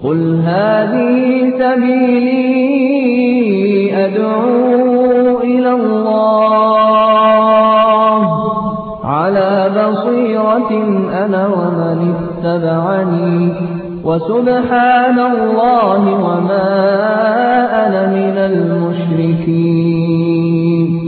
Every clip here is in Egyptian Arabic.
قل هذه سبيلي أدعو إلى الله على بصيرة أنا ومن اتبعني وسبحان الله وما أنا من المشركين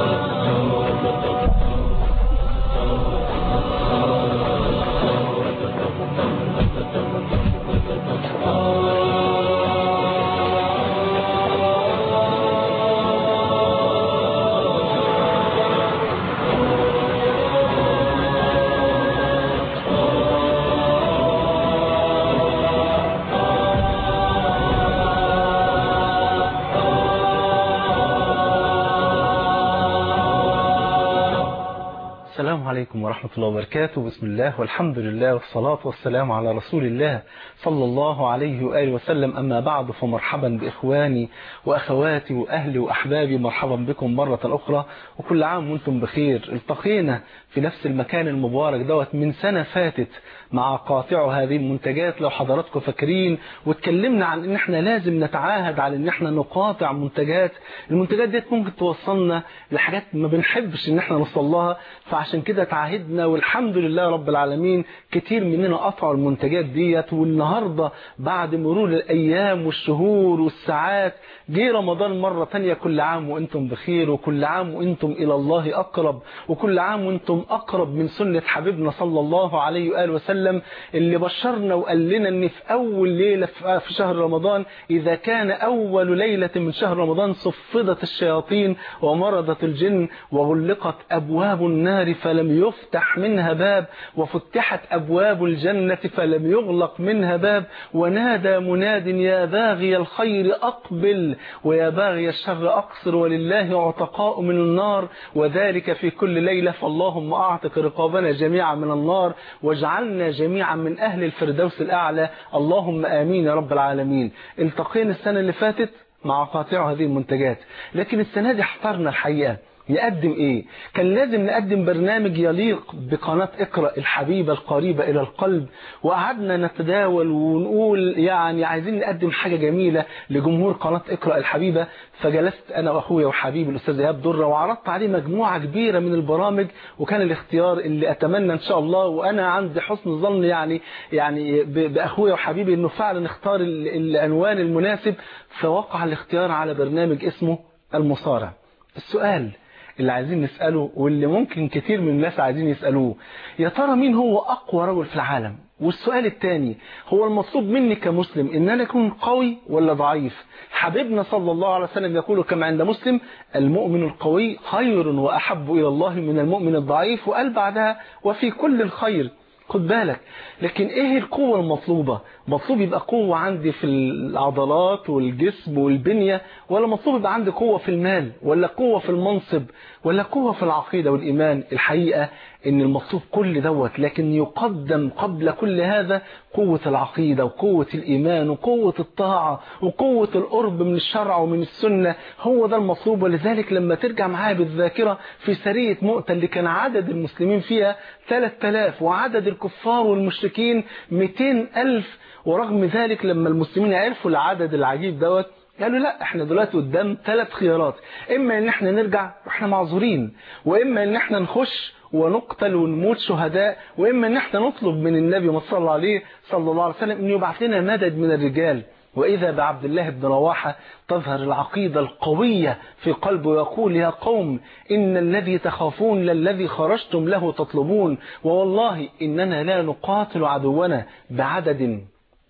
السلام عليكم ورحمة الله وبركاته بسم الله والحمد لله والصلاة والسلام على رسول الله صلى الله عليه وآله وسلم أما بعد فمرحبا بإخواني وأخواتي وأهلي وأحبابي مرحبا بكم مرة أخرى وكل عام وانتم بخير التقينا في نفس المكان المبارك دوت من سنة فاتت مع قاطع هذه المنتجات لو حضراتكم فاكرين واتكلمنا عن ان احنا لازم نتعاهد على ان احنا نقاطع منتجات المنتجات ديت ممكن توصلنا لحاجات ما بنحبش ان احنا نوصل لها فعشان كده تعاهدنا والحمد لله رب العالمين كتير مننا قطعوا المنتجات ديت والنهاردة بعد مرور الايام والشهور والساعات جه رمضان مرة تانية كل عام وانتم بخير وكل عام وانتم الى الله اقرب وكل عام وانتم اقرب من سنة حبيبنا صلى الله عليه وآله وسلم اللي بشرنا وقال لنا ان في اول ليلة في شهر رمضان اذا كان اول ليلة من شهر رمضان صفدت الشياطين ومرضت الجن وغلقت ابواب النار فلم يفتح منها باب وفتحت ابواب الجنة فلم يغلق منها باب ونادى مناد يا باغي الخير اقبل ويا باغي الشر اقصر ولله عتقاء من النار وذلك في كل ليلة فاللهم اعتق رقابنا جميعا من النار واجعلنا جميعا من أهل الفردوس الأعلى اللهم آمين يا رب العالمين التقينا السنة اللي فاتت مع قاطع هذه المنتجات لكن السنة دي احترنا الحقيقة نقدم ايه كان لازم نقدم برنامج يليق بقناة اقرأ الحبيبة القريبة الى القلب وقعدنا نتداول ونقول يعني عايزين نقدم حاجة جميلة لجمهور قناة اقرأ الحبيبة فجلست انا واخويا وحبيبي الاستاذ ايهاب دره وعرضت عليه مجموعة كبيرة من البرامج وكان الاختيار اللي اتمنى ان شاء الله وانا عندي حسن ظن يعني يعني باخويا وحبيبي انه فعلا اختار العنوان المناسب فوقع الاختيار على برنامج اسمه المصارع السؤال اللي عايزين نسأله واللي ممكن كتير من الناس عايزين يسألوه يا ترى مين هو أقوى رجل في العالم والسؤال الثاني هو المطلوب مني كمسلم ان انا اكون قوي ولا ضعيف حبيبنا صلى الله عليه وسلم يقول كما عند مسلم المؤمن القوي خير واحب الى الله من المؤمن الضعيف وقال بعدها وفي كل الخير خد بالك لكن ايه القوة المطلوبة مطلوب يبقى قوة عندي في العضلات والجسم والبنية ولا مطلوب يبقى عندي قوة في المال ولا قوة في المنصب ولا قوة في العقيدة والإيمان الحقيقة ان المطلوب كل دوت لكن يقدم قبل كل هذا قوة العقيدة وقوة الإيمان وقوة الطاعة وقوة القرب من الشرع ومن السنة هو ده المطلوب ولذلك لما ترجع معايا بالذاكرة في سرية مؤتة اللي كان عدد المسلمين فيها 3000 وعدد الكفار والمشركين 200 ألف ورغم ذلك لما المسلمين عرفوا العدد العجيب دوت قالوا لا احنا دلوقتي قدام ثلاث خيارات اما ان احنا نرجع واحنا معذورين واما ان احنا نخش ونقتل ونموت شهداء واما ان احنا نطلب من النبي صلى الله عليه صلى الله عليه وسلم انه يبعث لنا مدد من الرجال وإذا بعبد الله بن رواحة تظهر العقيدة القوية في قلبه ويقول يا قوم إن الذي تخافون للذي خرجتم له تطلبون ووالله إننا لا نقاتل عدونا بعدد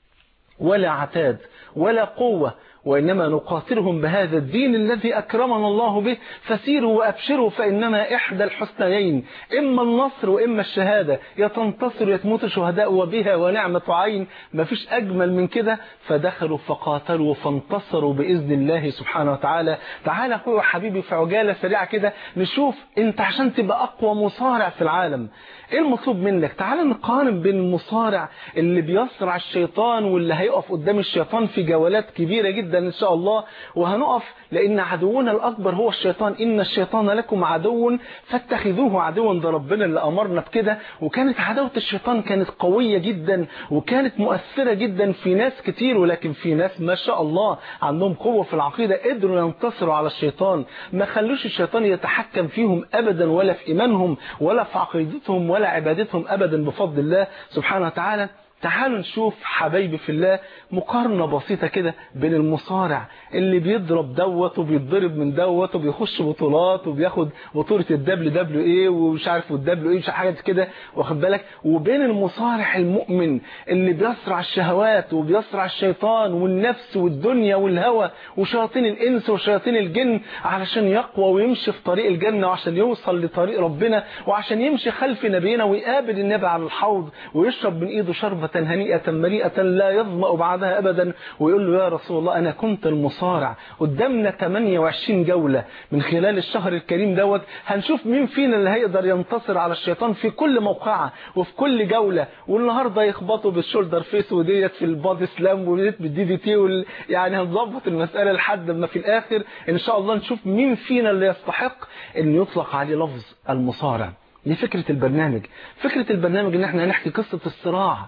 ولا عتاد ولا قوة وإنما نقاتلهم بهذا الدين الذي أكرمنا الله به فسيروا وأبشروا فإنما إحدى الحسنيين إما النصر وإما الشهادة يتنتصر يتموت شهداء وبها ونعمة عين ما فيش أجمل من كده فدخلوا فقاتلوا فانتصروا بإذن الله سبحانه وتعالى تعالى أخوي وحبيبي في عجالة سريعة كده نشوف أنت عشان تبقى أقوى مصارع في العالم ايه المطلوب منك تعال نقارن بين المصارع اللي بيصرع الشيطان واللي هيقف قدام الشيطان في جولات كبيرة جدا جدا إن شاء الله وهنقف لأن عدونا الأكبر هو الشيطان إن الشيطان لكم عدو فاتخذوه عدوا ده ربنا اللي أمرنا بكده وكانت عداوة الشيطان كانت قوية جدا وكانت مؤثرة جدا في ناس كتير ولكن في ناس ما شاء الله عندهم قوة في العقيدة قدروا ينتصروا على الشيطان ما خلوش الشيطان يتحكم فيهم أبدا ولا في إيمانهم ولا في عقيدتهم ولا عبادتهم أبدا بفضل الله سبحانه وتعالى تعالوا نشوف حبايبي في الله مقارنة بسيطة كده بين المصارع اللي بيضرب دوت وبيتضرب من دوت وبيخش بطولات وبياخد بطولة الدبليو دبليو ايه ومش عارف والدبليو ايه مش حاجات كده واخد بالك وبين المصارع المؤمن اللي بيصرع الشهوات وبيصرع الشيطان والنفس والدنيا والهوى وشياطين الانس وشياطين الجن علشان يقوى ويمشي في طريق الجنة وعشان يوصل لطريق ربنا وعشان يمشي خلف نبينا ويقابل النبي على الحوض ويشرب من ايده شربة هنيئة مريئة لا يظمأ بعدها أبدا ويقول له يا رسول الله أنا كنت المصارع قدامنا 28 جولة من خلال الشهر الكريم دوت هنشوف مين فينا اللي هيقدر ينتصر على الشيطان في كل موقعة وفي كل جولة والنهاردة يخبطوا بالشولدر فيس وديت في البادي سلام وديت بالدي دي تي وال... يعني هنظبط المسألة لحد ما في الآخر إن شاء الله نشوف مين فينا اللي يستحق إن يطلق عليه لفظ المصارع دي فكرة البرنامج فكرة البرنامج ان احنا هنحكي قصة الصراع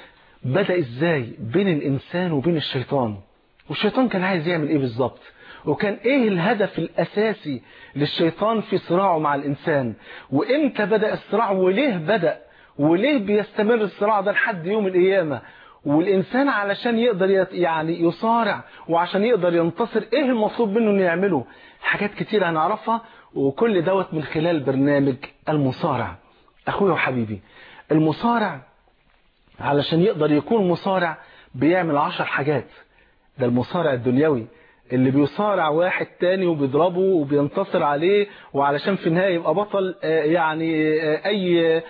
بدأ ازاي بين الانسان وبين الشيطان والشيطان كان عايز يعمل ايه بالظبط وكان ايه الهدف الاساسي للشيطان في صراعه مع الانسان وامتى بدأ الصراع وليه بدأ وليه بيستمر الصراع ده لحد يوم القيامة والإنسان علشان يقدر يعني يصارع وعشان يقدر ينتصر إيه المطلوب منه إنه يعمله حاجات كتير هنعرفها وكل دوت من خلال برنامج المصارع أخويا وحبيبي المصارع علشان يقدر يكون مصارع بيعمل عشر حاجات ده المصارع الدنيوي اللي بيصارع واحد تاني وبيضربه وبينتصر عليه وعلشان في النهاية يبقى بطل يعني أي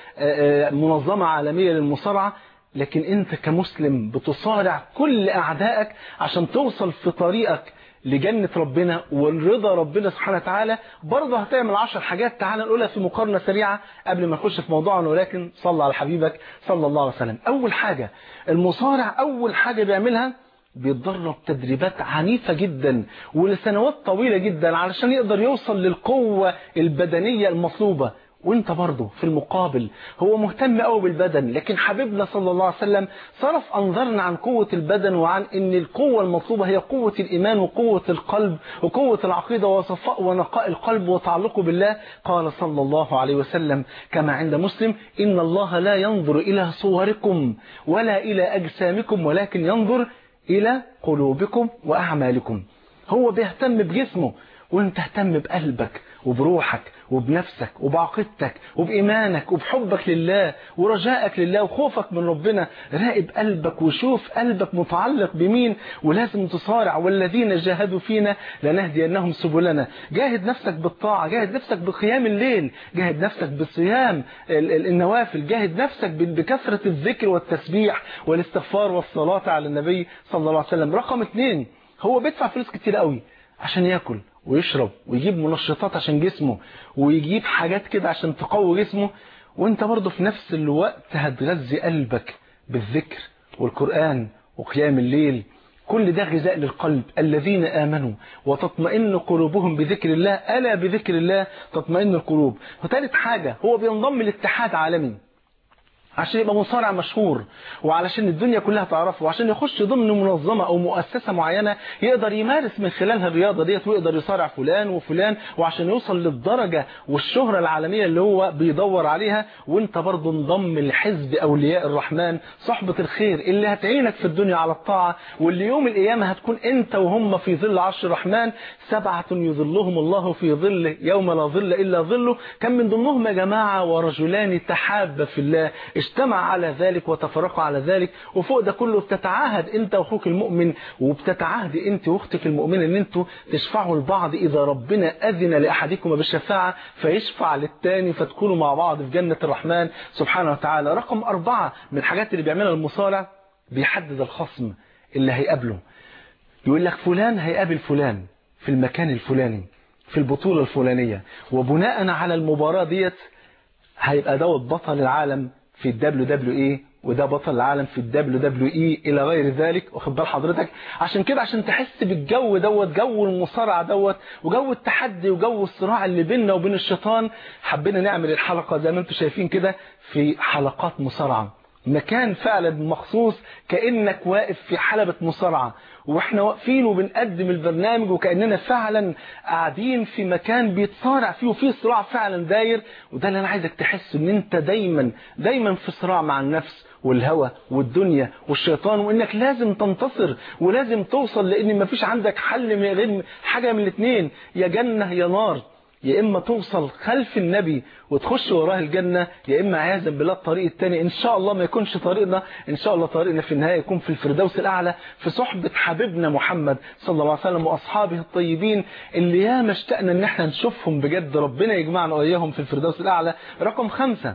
منظمة عالمية للمصارعة لكن أنت كمسلم بتصارع كل أعدائك عشان توصل في طريقك لجنة ربنا والرضا ربنا سبحانه وتعالى برضه هتعمل عشر حاجات تعالى نقولها في مقارنة سريعة قبل ما نخش في موضوعنا ولكن صلى على حبيبك صلى الله عليه وسلم أول حاجة المصارع أول حاجة بيعملها بيتدرب تدريبات عنيفة جدا ولسنوات طويلة جدا علشان يقدر يوصل للقوة البدنية المطلوبة وانت برضه في المقابل هو مهتم قوي بالبدن لكن حبيبنا صلى الله عليه وسلم صرف انظارنا عن قوة البدن وعن ان القوة المطلوبة هي قوة الايمان وقوة القلب وقوة العقيدة وصفاء ونقاء القلب وتعلقه بالله قال صلى الله عليه وسلم كما عند مسلم ان الله لا ينظر الى صوركم ولا الى اجسامكم ولكن ينظر الى قلوبكم واعمالكم هو بيهتم بجسمه وانت اهتم بقلبك وبروحك وبنفسك وبعقيدتك وبإيمانك وبحبك لله ورجائك لله وخوفك من ربنا راقب قلبك وشوف قلبك متعلق بمين ولازم تصارع والذين جاهدوا فينا لنهدينهم سبلنا جاهد نفسك بالطاعة جاهد نفسك بقيام الليل جاهد نفسك بالصيام النوافل جاهد نفسك بكثرة الذكر والتسبيح والاستغفار والصلاة على النبي صلى الله عليه وسلم رقم اثنين هو بيدفع فلوس كتير قوي عشان ياكل ويشرب ويجيب منشطات عشان جسمه ويجيب حاجات كده عشان تقوي جسمه وانت برضه في نفس الوقت هتغذي قلبك بالذكر والقرآن وقيام الليل كل ده غذاء للقلب الذين آمنوا وتطمئن قلوبهم بذكر الله ألا بذكر الله تطمئن القلوب وثالث حاجة هو بينضم لاتحاد عالمي عشان يبقى مصارع مشهور وعلشان الدنيا كلها تعرفه وعشان يخش ضمن منظمة او مؤسسة معينة يقدر يمارس من خلالها الرياضة ديت ويقدر يصارع فلان وفلان وعشان يوصل للدرجة والشهرة العالمية اللي هو بيدور عليها وانت برضه انضم لحزب اولياء الرحمن صحبة الخير اللي هتعينك في الدنيا على الطاعة واللي يوم القيامة هتكون انت وهم في ظل عرش الرحمن سبعة يظلهم الله في ظله يوم لا ظل الا ظله كان من ضمنهم يا جماعة ورجلان تحابا في الله اجتمع على ذلك وتفرقوا على ذلك وفوق ده كله بتتعاهد انت واخوك المؤمن وبتتعاهد انت واختك المؤمنه ان انتوا تشفعوا لبعض اذا ربنا اذن لاحدكم بالشفاعه فيشفع للتاني فتكونوا مع بعض في جنه الرحمن سبحانه وتعالى رقم أربعة من الحاجات اللي بيعملها المصارع بيحدد الخصم اللي هيقابله يقول لك فلان هيقابل فلان في المكان الفلاني في البطولة الفلانية وبناء على المباراة ديت هيبقى دوت بطل العالم في الدبليو دبليو ايه وده بطل العالم في الدبليو دبليو اي الى غير ذلك واخد بال حضرتك عشان كده عشان تحس بالجو دوت جو المصارعه دوت وجو التحدي وجو الصراع اللي بيننا وبين الشيطان حبينا نعمل الحلقه زي ما انتم شايفين كده في حلقات مصارعه مكان فعلا مخصوص كانك واقف في حلبة مصارعه واحنا واقفين وبنقدم البرنامج وكاننا فعلا قاعدين في مكان بيتصارع فيه وفيه صراع فعلا داير وده اللي انا عايزك تحس ان انت دايما دايما في صراع مع النفس والهوى والدنيا والشيطان وانك لازم تنتصر ولازم توصل لان مفيش عندك حل من غير حاجه من الاثنين يا جنه يا نار يا إما توصل خلف النبي وتخش وراه الجنة يا إما عياذا بالله الطريق الثاني إن شاء الله ما يكونش طريقنا إن شاء الله طريقنا في النهاية يكون في الفردوس الأعلى في صحبة حبيبنا محمد صلى الله عليه وسلم وأصحابه الطيبين اللي ياما اشتقنا إن احنا نشوفهم بجد ربنا يجمعنا وإياهم في الفردوس الأعلى رقم خمسة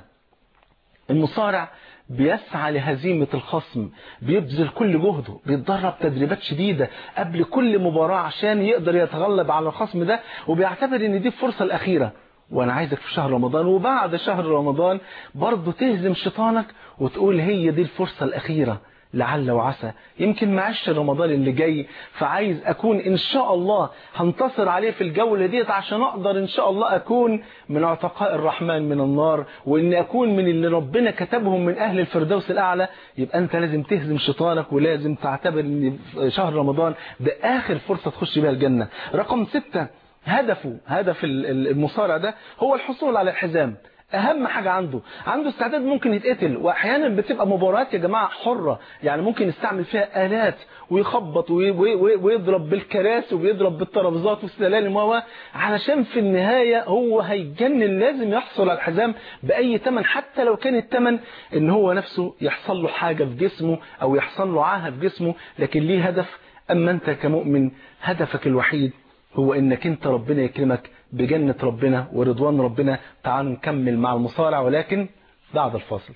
المصارع بيسعى لهزيمة الخصم بيبذل كل جهده بيتدرب تدريبات شديدة قبل كل مباراة عشان يقدر يتغلب على الخصم ده وبيعتبر ان دي الفرصة الأخيرة وانا عايزك في شهر رمضان وبعد شهر رمضان برضه تهزم شيطانك وتقول هي دي الفرصة الأخيرة لعل وعسى يمكن معش رمضان اللي جاي فعايز أكون إن شاء الله هنتصر عليه في الجولة ديت عشان أقدر إن شاء الله أكون من عتقاء الرحمن من النار وإن أكون من اللي ربنا كتبهم من أهل الفردوس الأعلى يبقى أنت لازم تهزم شيطانك ولازم تعتبر إن شهر رمضان ده آخر فرصة تخش بها الجنة رقم ستة هدفه هدف المصارع ده هو الحصول على الحزام اهم حاجة عنده عنده استعداد ممكن يتقتل واحيانا بتبقى مباريات يا جماعة حرة يعني ممكن يستعمل فيها آلات ويخبط ويضرب بالكراسي ويضرب بالترابيزات والسلالم و علشان في النهاية هو هيتجنن لازم يحصل على الحزام بأي ثمن حتى لو كان الثمن ان هو نفسه يحصل له حاجة في جسمه او يحصل له عاهة في جسمه لكن ليه هدف اما انت كمؤمن هدفك الوحيد هو انك انت ربنا يكرمك بجنة ربنا ورضوان ربنا تعالوا نكمل مع المصارع ولكن بعد الفاصل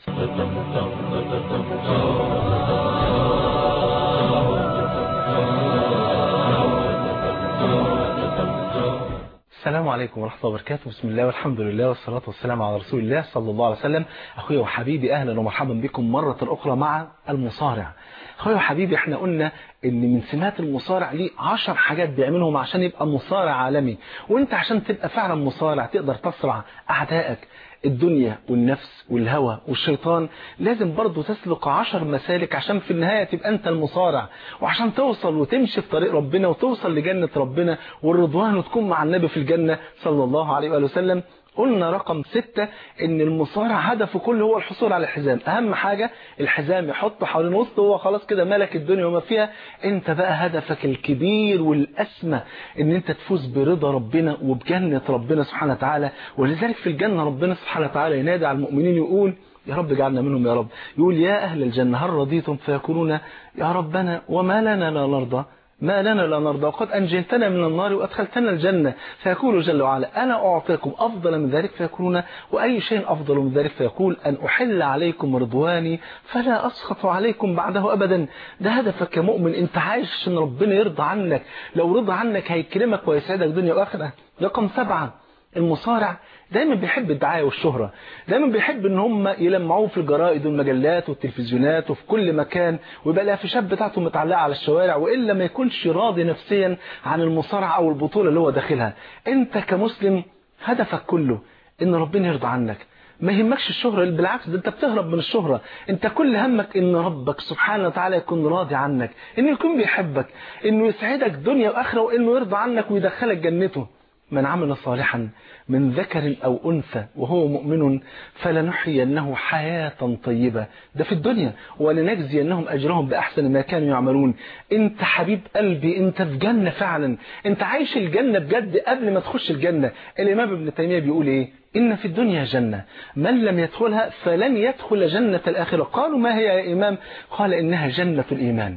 السلام عليكم ورحمة الله وبركاته بسم الله والحمد لله والصلاة والسلام على رسول الله صلى الله عليه وسلم أخوي وحبيبي أهلا ومرحبا بكم مرة أخرى مع المصارع أخوي وحبيبي احنا قلنا ان من سمات المصارع ليه عشر حاجات بيعملهم عشان يبقى مصارع عالمي وانت عشان تبقى فعلا مصارع تقدر تصرع أعدائك الدنيا والنفس والهوى والشيطان لازم برضو تسلك عشر مسالك عشان في النهاية تبقى أنت المصارع وعشان توصل وتمشي في طريق ربنا وتوصل لجنة ربنا والرضوان وتكون مع النبي في الجنة صلى الله عليه وآله وسلم قلنا رقم ستة ان المصارع هدفه كله هو الحصول على الحزام اهم حاجة الحزام يحطه حوالين وسطه هو خلاص كده ملك الدنيا وما فيها انت بقى هدفك الكبير والاسمى ان انت تفوز برضا ربنا وبجنة ربنا سبحانه وتعالى ولذلك في الجنة ربنا سبحانه وتعالى ينادي على المؤمنين يقول يا رب اجعلنا منهم يا رب يقول يا أهل الجنة هل رضيتم فيقولون يا ربنا وما لنا لا نرضى ما لنا لا نرضى وقد أنجيتنا من النار وأدخلتنا الجنة فيقول جل وعلا أنا أعطيكم أفضل من ذلك فيقولون وأي شيء أفضل من ذلك فيقول أن أحل عليكم رضواني فلا أسخط عليكم بعده أبدا ده هدفك يا مؤمن أنت عايش عشان ربنا يرضى عنك لو رضى عنك هيكرمك ويسعدك دنيا وآخرة رقم سبعة المصارع دايما بيحب الدعاية والشهرة دايما بيحب ان هم يلمعوه في الجرائد والمجلات والتلفزيونات وفي كل مكان ويبقى الافيشات بتاعته متعلقة على الشوارع وإلا ما يكونش راضي نفسيا عن المصارعة او البطولة اللي هو داخلها انت كمسلم هدفك كله ان ربنا يرضى عنك ما يهمكش الشهرة بالعكس ده انت بتهرب من الشهرة انت كل همك ان ربك سبحانه وتعالى يكون راضي عنك انه يكون بيحبك انه يسعدك دنيا واخرة وانه يرضى عنك ويدخلك جنته من عمل صالحا من ذكر أو أنثى وهو مؤمن فلنحيينه حياة طيبة ده في الدنيا ولنجزينهم أجرهم بأحسن ما كانوا يعملون انت حبيب قلبي انت في جنة فعلا انت عايش الجنة بجد قبل ما تخش الجنة الإمام ابن تيمية بيقول ايه إن في الدنيا جنة من لم يدخلها فلن يدخل جنة الآخرة قالوا ما هي يا إمام قال إنها جنة الإيمان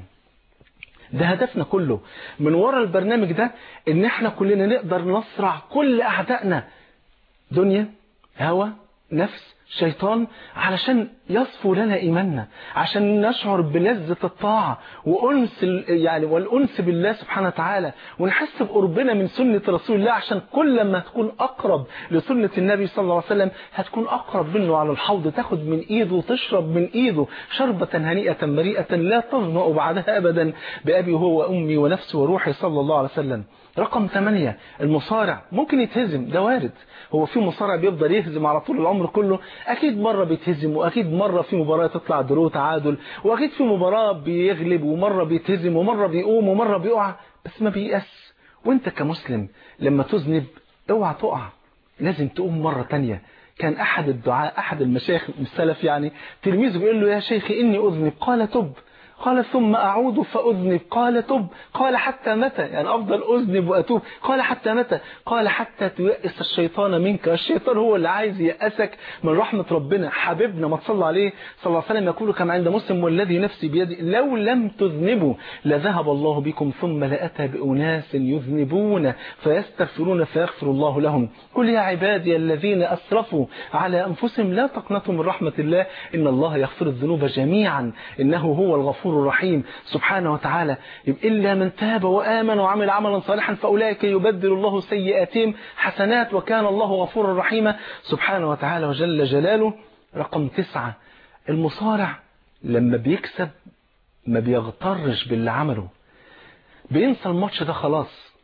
ده هدفنا كله من وراء البرنامج ده ان احنا كلنا نقدر نصرع كل اعدائنا دنيا هوى نفس شيطان علشان يصفو لنا إيماننا عشان نشعر بلذة الطاعة وأنس يعني والأنس بالله سبحانه وتعالى ونحس بقربنا من سنة رسول الله عشان كل ما تكون أقرب لسنة النبي صلى الله عليه وسلم هتكون أقرب منه على الحوض تاخد من إيده وتشرب من إيده شربة هنيئة مريئة لا تظمأ بعدها أبدا بأبي هو وأمي ونفسي وروحي صلى الله عليه وسلم رقم 8 المصارع ممكن يتهزم ده وارد هو في مصارع بيفضل يهزم على طول العمر كله اكيد مرة بيتهزم واكيد مرة في مباراة تطلع درو تعادل واكيد في مباراة بيغلب ومرة بيتهزم ومرة بيقوم ومرة بيقع بس ما بيأس وانت كمسلم لما تذنب اوعى تقع لازم تقوم مرة تانية كان احد الدعاء احد المشايخ السلف يعني تلميذه بيقول له يا شيخي اني اذنب قال تب قال ثم أعود فأذنب قال تب قال حتى متى يعني أفضل أذنب وأتوب قال حتى متى قال حتى تيأس الشيطان منك الشيطان هو اللي عايز يأسك من رحمة ربنا حبيبنا ما تصلى عليه صلى الله عليه وسلم يقول كما عند مسلم والذي نفسي بيدي لو لم تذنبوا لذهب الله بكم ثم لأتى بأناس يذنبون فيستغفرون فيغفر الله لهم قل يا عبادي الذين أسرفوا على أنفسهم لا تقنطوا من رحمة الله إن الله يغفر الذنوب جميعا إنه هو الغفور الغفور الرحيم سبحانه وتعالى إلا من تاب وآمن وعمل عملا صالحا فأولئك يبدل الله سيئاتهم حسنات وكان الله غفورا رحيما سبحانه وتعالى وجل جلاله رقم تسعة المصارع لما بيكسب ما بيغترش باللي عمله بينسى الماتش ده خلاص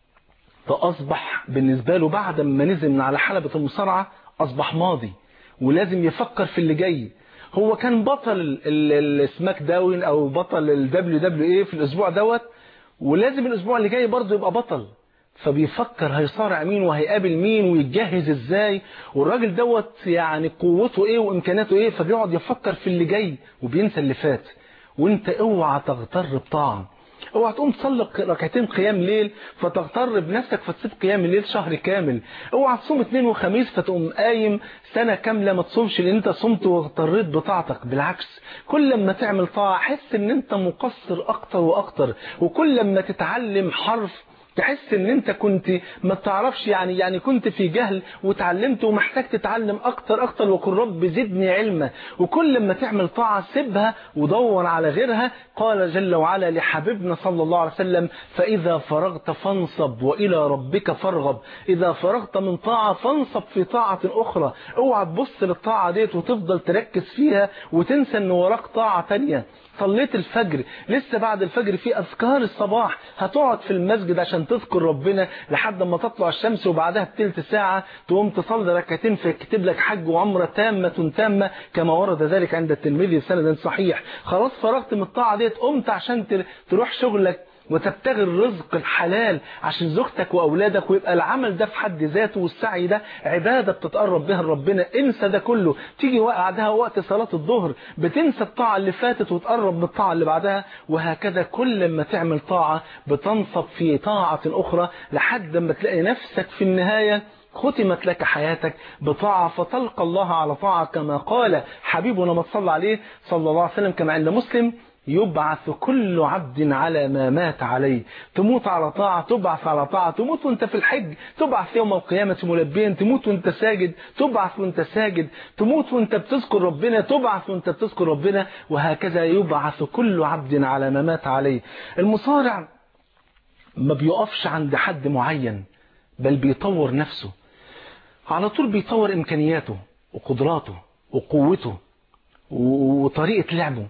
فأصبح بالنسبة له بعد ما نزل من على حلبة المصارعة أصبح ماضي ولازم يفكر في اللي جاي هو كان بطل السماك داون او بطل الدبليو دبليو اي في الاسبوع دوت ولازم الاسبوع اللي جاي برضه يبقى بطل فبيفكر هيصارع مين وهيقابل مين ويتجهز ازاي والراجل دوت يعني قوته ايه وامكاناته ايه فبيقعد يفكر في اللي جاي وبينسى اللي فات وانت اوعى تغتر بطاعه اوعى تقوم تصلي ركعتين قيام ليل فتغتر بنفسك فتسيب قيام الليل شهر كامل اوعى تصوم اثنين وخميس فتقوم قايم سنة كاملة ما تصومش لان انت صمت واغتريت بطاعتك بالعكس كل لما تعمل طاعة حس ان انت مقصر اكتر واكتر وكل لما تتعلم حرف تحس ان انت كنت ما تعرفش يعني يعني كنت في جهل وتعلمت ومحتاج تتعلم اكتر اكتر وقل رب زدني علما وكل لما تعمل طاعة سيبها ودور على غيرها قال جل وعلا لحبيبنا صلى الله عليه وسلم فإذا فرغت فانصب وإلى ربك فارغب إذا فرغت من طاعة فانصب في طاعة أخرى اوعى تبص للطاعة ديت وتفضل تركز فيها وتنسى ان وراك طاعة تانية صليت الفجر لسه بعد الفجر في أذكار الصباح هتقعد في المسجد عشان تذكر ربنا لحد ما تطلع الشمس وبعدها بتلت ساعة تقوم تصلي ركعتين فيكتب لك حج وعمرة تامة تامة كما ورد ذلك عند الترمذي بسند صحيح خلاص فرغت من الطاعة ديت قمت عشان تروح شغلك وتبتغي الرزق الحلال عشان زوجتك وأولادك ويبقى العمل ده في حد ذاته والسعي ده عبادة بتتقرب بها لربنا انسى ده كله تيجي بعدها وقت صلاة الظهر بتنسى الطاعة اللي فاتت وتقرب من الطاعة اللي بعدها وهكذا كل ما تعمل طاعة بتنصب في طاعة أخرى لحد ما تلاقي نفسك في النهاية ختمت لك حياتك بطاعة فتلقى الله على طاعة كما قال حبيبنا ما صلى عليه صلى الله عليه وسلم كما عند مسلم يبعث كل عبد على ما مات عليه تموت على طاعة تبعث على طاعة تموت وانت في الحج تبعث يوم القيامة ملبيا تموت وانت ساجد تبعث وانت ساجد تموت وانت بتذكر ربنا تبعث وانت بتذكر ربنا وهكذا يبعث كل عبد على ما مات عليه المصارع ما بيقفش عند حد معين بل بيطور نفسه على طول بيطور إمكانياته وقدراته وقوته وطريقة لعبه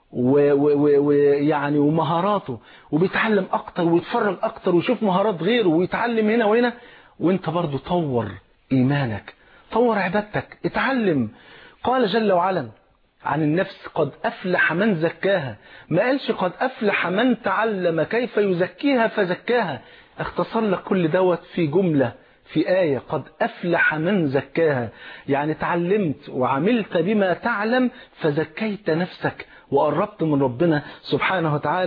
ويعني ومهاراته وبيتعلم اكتر ويتفرج اكتر ويشوف مهارات غيره ويتعلم هنا وهنا وانت برضو طور ايمانك طور عبادتك اتعلم قال جل وعلا عن النفس قد أفلح من زكاها ما قالش قد أفلح من تعلم كيف يزكيها فزكاها اختصر لك كل دوت في جملة في آية قد أفلح من زكاها يعني تعلمت وعملت بما تعلم فزكيت نفسك وقربت من ربنا سبحانه وتعالى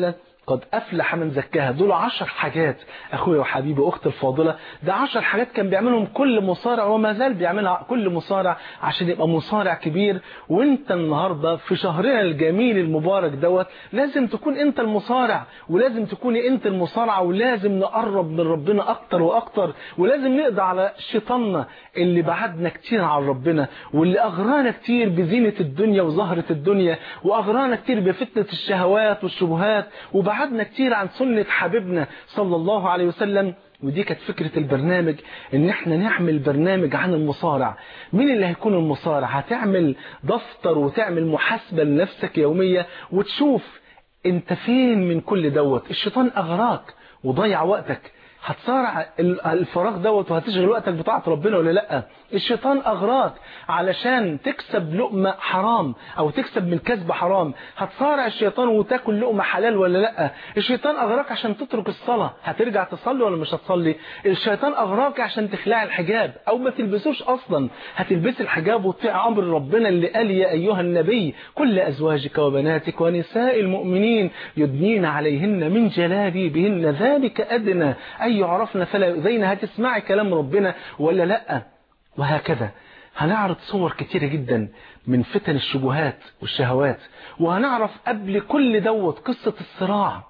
قد أفلح من زكاها دول عشر حاجات أخويا وحبيبي أختي الفاضلة ده عشر حاجات كان بيعملهم كل مصارع وما زال بيعملها كل مصارع عشان يبقى مصارع كبير وانت النهاردة في شهرنا الجميل المبارك دوت لازم تكون انت المصارع ولازم تكوني انت المصارعة ولازم نقرب من ربنا أكتر وأكتر ولازم نقضي على شيطاننا اللي بعدنا كتير عن ربنا واللي أغرانا كتير بزينة الدنيا وزهرة الدنيا وأغرانا كتير بفتنة الشهوات والشبهات وبعدنا كتير عن سنة حبيبنا صلى الله عليه وسلم ودي كانت فكرة البرنامج ان احنا نعمل برنامج عن المصارع مين اللي هيكون المصارع هتعمل دفتر وتعمل محاسبة لنفسك يومية وتشوف انت فين من كل دوت الشيطان اغراك وضيع وقتك هتصارع الفراغ دوت وهتشغل وقتك بطاعة ربنا ولا لا الشيطان أغراك علشان تكسب لقمة حرام أو تكسب من كسب حرام هتصارع الشيطان وتاكل لقمة حلال ولا لا الشيطان أغراك عشان تترك الصلاة هترجع تصلي ولا مش هتصلي الشيطان أغراك عشان تخلع الحجاب أو ما تلبسوش أصلا هتلبس الحجاب وتطيع أمر ربنا اللي قال يا أيها النبي كل أزواجك وبناتك ونساء المؤمنين يدنين عليهن من جلابيبهن ذلك أدنى أن يعرفن فلا يؤذين هتسمعي كلام ربنا ولا لأ وهكذا هنعرض صور كتيرة جدا من فتن الشبهات والشهوات وهنعرف قبل كل دوت قصة الصراع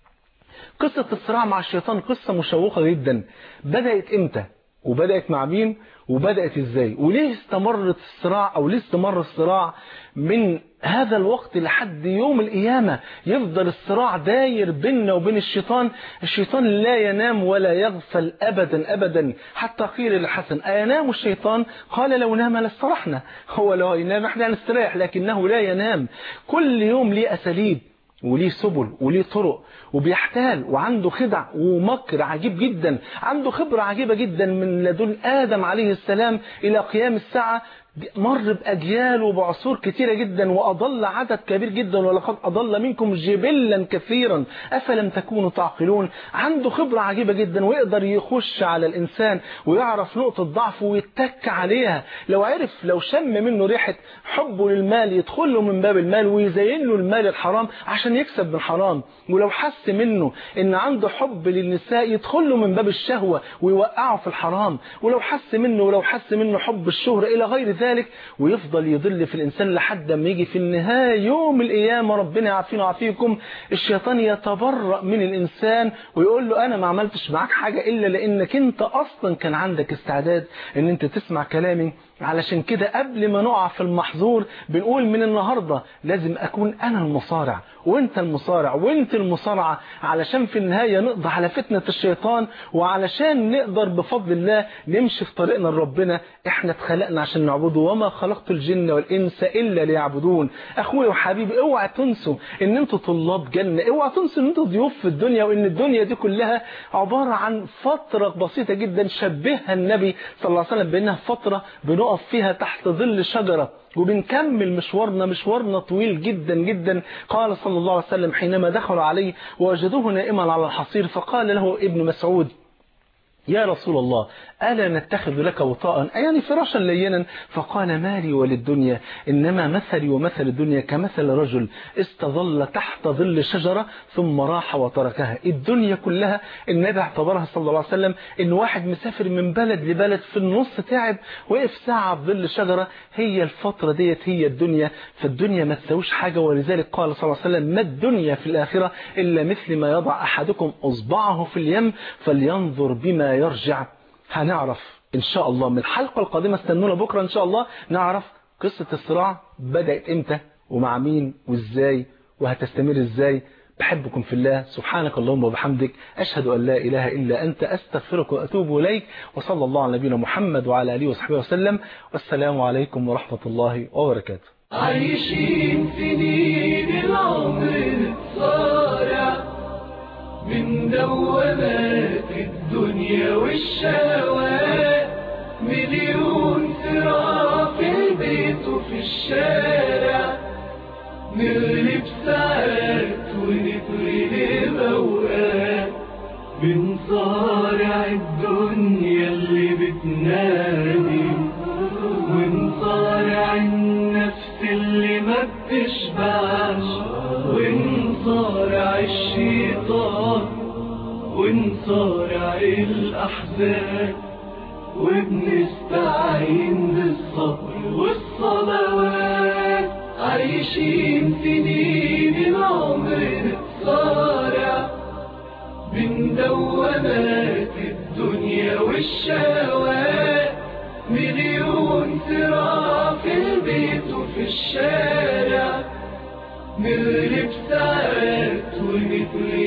قصة الصراع مع الشيطان قصة مشوقة جدا بدأت امتى وبدأت مع مين وبدأت ازاي وليه استمرت الصراع او ليه استمر الصراع من هذا الوقت لحد يوم القيامة يفضل الصراع داير بيننا وبين الشيطان الشيطان لا ينام ولا يغفل أبدا أبدا حتى قيل للحسن أينام الشيطان قال لو نام لاسترحنا هو لو ينام احنا نستريح لكنه لا ينام كل يوم ليه أساليب وليه سبل وليه طرق وبيحتال وعنده خدع ومكر عجيب جدا عنده خبرة عجيبة جدا من لدن آدم عليه السلام إلى قيام الساعة مر بأجيال وبعصور كتيرة جدا وأضل عدد كبير جدا ولقد أضل منكم جبلا كثيرا أفلم تكونوا تعقلون عنده خبرة عجيبة جدا ويقدر يخش على الإنسان ويعرف نقطة ضعفه ويتك عليها لو عرف لو شم منه ريحة حبه للمال يدخل له من باب المال ويزين له المال الحرام عشان يكسب من حرام ولو حس منه ان عنده حب للنساء يدخل له من باب الشهوة ويوقعه في الحرام ولو حس منه ولو حس منه حب الشهرة إلى غير ذلك ذلك ويفضل يضل في الإنسان لحد ما يجي في النهاية يوم القيامة ربنا يعافينا ويعافيكم الشيطان يتبرأ من الإنسان ويقول له أنا ما عملتش معاك حاجة إلا لأنك أنت أصلا كان عندك استعداد أن أنت تسمع كلامي علشان كده قبل ما نقع في المحظور بنقول من النهاردة لازم أكون أنا المصارع وانت المصارع وانت المصارعة علشان في النهاية نقضي على فتنة الشيطان وعلشان نقدر بفضل الله نمشي في طريقنا لربنا احنا اتخلقنا عشان نعبده وما خلقت الجن والإنس إلا ليعبدون أخوي وحبيبي اوعى تنسوا ان انتوا طلاب جنة اوعى تنسوا ان انتوا ضيوف في الدنيا وان الدنيا دي كلها عبارة عن فترة بسيطة جدا شبهها النبي صلى الله عليه وسلم بأنها فترة بنقف فيها تحت ظل شجرة وبنكمل مشوارنا مشوارنا طويل جدا جدا قال صلى الله عليه وسلم حينما دخلوا عليه ووجدوه نائما على الحصير فقال له ابن مسعود يا رسول الله ألا نتخذ لك وطاء يعني فراشا لينا فقال مالي وللدنيا إنما مثلي ومثل الدنيا كمثل رجل استظل تحت ظل شجرة ثم راح وتركها الدنيا كلها النبي اعتبرها صلى الله عليه وسلم إن واحد مسافر من بلد لبلد في النص تعب وقف ساعة في ظل شجرة هي الفترة ديت هي الدنيا فالدنيا ما تسويش حاجة ولذلك قال صلى الله عليه وسلم ما الدنيا في الآخرة إلا مثل ما يضع أحدكم أصبعه في اليم فلينظر بما يرجع هنعرف إن شاء الله من الحلقة القادمة استنونا بكرة إن شاء الله نعرف قصة الصراع بدأت إمتى ومع مين وإزاي وهتستمر إزاي بحبكم في الله سبحانك اللهم وبحمدك أشهد أن لا إله إلا أنت أستغفرك وأتوب إليك وصلى الله على نبينا محمد وعلى آله وصحبه وسلم والسلام عليكم ورحمة الله وبركاته عايشين سنين العمر صارع من دوامات الدنيا والشهوات مليون صراع في البيت وفي الشارع نغلب ساعات ونتغلب اوقات بنصارع الدنيا اللي بتنادي ونصارع النفس اللي ما بتشبعش ونصارع الشيء الله ونصارع الأحزان وبنستعين بالصبر والصلوات عايشين سنين العمر نتصارع من دوامات الدنيا والشهوات مليون صراع في البيت وفي الشارع نغلب ساعات ونتغلب